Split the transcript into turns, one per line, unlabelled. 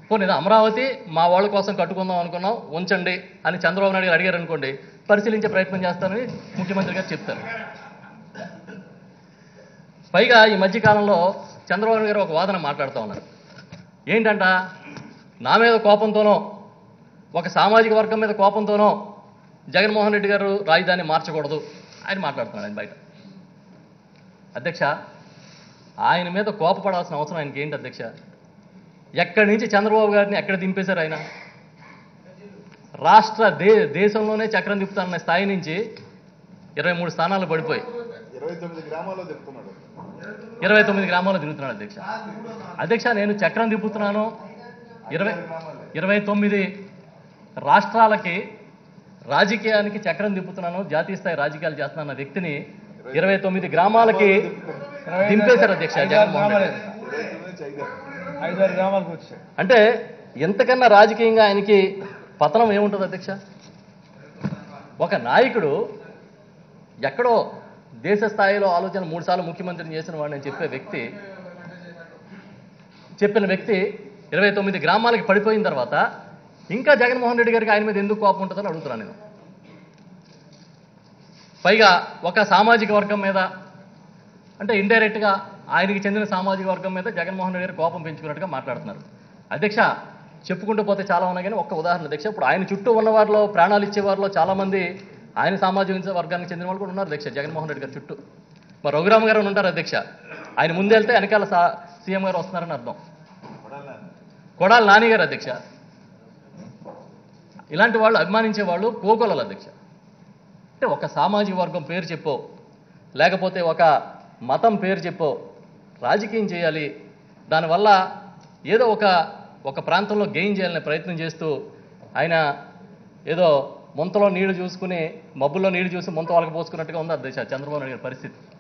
పోనీ ఇది అమరావతి మా వాళ్ళ కోసం కట్టుకుందాం అనుకున్నాం ఉంచండి అని చంద్రబాబు నాయుడు గారు అడిగారు అనుకోండి పరిశీలించే ప్రయత్నం చేస్తానని ముఖ్యమంత్రి గారు చెప్తారు పైగా ఈ మధ్యకాలంలో చంద్రబాబు నాయుడు గారు ఒక వాదన మాట్లాడుతూ ఉన్నారు ఏంటంట నా మీద కోపంతోనో ఒక సామాజిక వర్గం మీద కోపంతోనో జగన్మోహన్ రెడ్డి గారు రాజధాని మార్చకూడదు ఆయన మాట్లాడుతున్నాడు ఆయన బయట అధ్యక్ష ఆయన మీద కోపపడాల్సిన అవసరం ఆయనకి ఏంటి అధ్యక్ష ఎక్కడి నుంచి చంద్రబాబు గారిని ఎక్కడ దింపేశారు ఆయన రాష్ట్ర దే దేశంలోనే చక్రం తిప్పుతానన్న స్థాయి నుంచి ఇరవై మూడు స్థానాలు పడిపోయి
ఇరవై తొమ్మిది గ్రామాల్లో చెప్తున్నాడు
ఇరవై తొమ్మిది గ్రామాల్లో తిరుగుతున్నాడు అధ్యక్ష అధ్యక్ష నేను చక్రం తిప్పుతున్నాను ఇరవై ఇరవై తొమ్మిది రాష్ట్రాలకి రాజకీయానికి చక్రం తిప్పుతున్నాను జాతీయ స్థాయి రాజకీయాలు చేస్తున్న వ్యక్తిని ఇరవై తొమ్మిది గ్రామాలకి దింపేశారు అధ్యక్ష జగన్మోహన్ రెడ్డి గారు.
ఇరవై తొమ్మిది చైగా
ఐదారు గ్రామాలకు వచ్చాయి
అంటే ఎంతకన్నా రాజకీయంగా ఆయనకి పతనం ఏముంటుంది అధ్యక్ష ఒక నాయకుడు ఎక్కడో దేశ స్థాయిలో ఆలోచన మూడుసార్లు ముఖ్యమంత్రిని చేసిన వాడిని చెప్పే వ్యక్తి చెప్పిన వ్యక్తి ఇరవై తొమ్మిది గ్రామాలకి పడిపోయిన తర్వాత ఇంకా జగన్మోహన్ రెడ్డి గారికి ఆయన మీద ఎందుకు కోపం ఉంటుందని అడుగుతున్నాను నేను పైగా ఒక సామాజిక వర్గం మీద అంటే ఇండైరెక్ట్గా ఆయనకి చెందిన సామాజిక వర్గం మీద జగన్మోహన్ రెడ్డి గారు కోపం పెంచుకున్నట్టుగా మాట్లాడుతున్నారు అధ్యక్ష చెప్పుకుంటూ పోతే చాలా ఉన్నాయి కానీ ఒక్క ఉదాహరణ అధ్యక్ష ఇప్పుడు ఆయన చుట్టూ ఉన్న వారిలో ప్రాణాలు ఇచ్చే వారిలో చాలామంది ఆయన సామాజిక వర్గానికి చెందిన వాళ్ళు కూడా ఉన్నారు అధ్యక్ష జగన్మోహన్ రెడ్డి గారి చుట్టూ మరి రఘురామ గారు అని ఉంటారు అధ్యక్ష ఆయన ముందెళ్తే వెనకాల సా సీఎం గారు వస్తున్నారని అర్థం కొడాలి నాని గారు అధ్యక్ష ఇలాంటి వాళ్ళు అభిమానించే వాళ్ళు కోకొలలు అధ్యక్ష అంటే ఒక సామాజిక వర్గం పేరు చెప్పో లేకపోతే ఒక మతం పేరు చెప్పో రాజకీయం చేయాలి దానివల్ల ఏదో ఒక ఒక ప్రాంతంలో గెయిన్ చేయాలనే ప్రయత్నం చేస్తూ ఆయన ఏదో ముంతలో నీళ్లు చూసుకుని మబ్బుల్లో నీళ్లు చూసి ముంత వాళ్ళకి పోసుకున్నట్టుగా ఉంది అధ్యక్ష చంద్రబాబు నాయుడు గారి పరిస్థితి